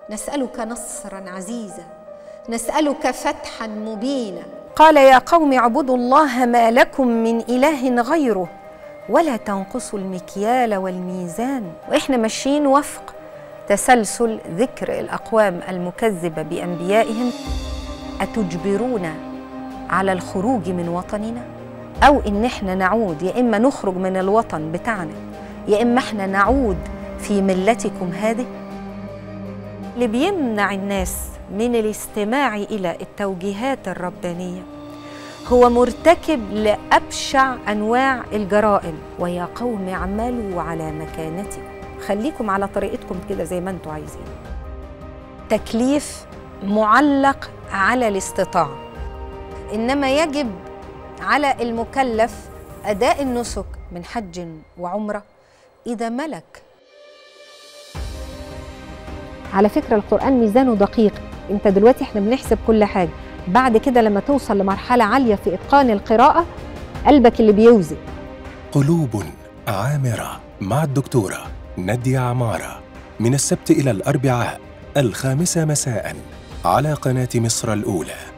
نسالك نصرا عزيزا نسالك فتحا مبينا قال يا قوم اعبدوا الله ما لكم من اله غيره ولا تنقصوا المكيال والميزان واحنا ماشيين وفق تسلسل ذكر الاقوام المكذبه بانبيائهم اتجبرونا على الخروج من وطننا او ان احنا نعود يا اما نخرج من الوطن بتاعنا يا اما احنا نعود في ملتكم هذه اللي بيمنع الناس من الاستماع الى التوجيهات الربانيه هو مرتكب لابشع انواع الجرائم ويا قوم اعملوا على مكانتكم خليكم على طريقتكم كده زي ما انتم عايزين تكليف معلق على الاستطاعه انما يجب على المكلف اداء النسك من حج وعمره اذا ملك على فكره القران ميزانه دقيق انت دلوقتي احنا بنحسب كل حاجه بعد كده لما توصل لمرحله عاليه في اتقان القراءه قلبك اللي بيوزن قلوب عامرة مع الدكتورة نادية عمارة من السبت إلى الأربعاء الخامسة مساء على قناة مصر الأولى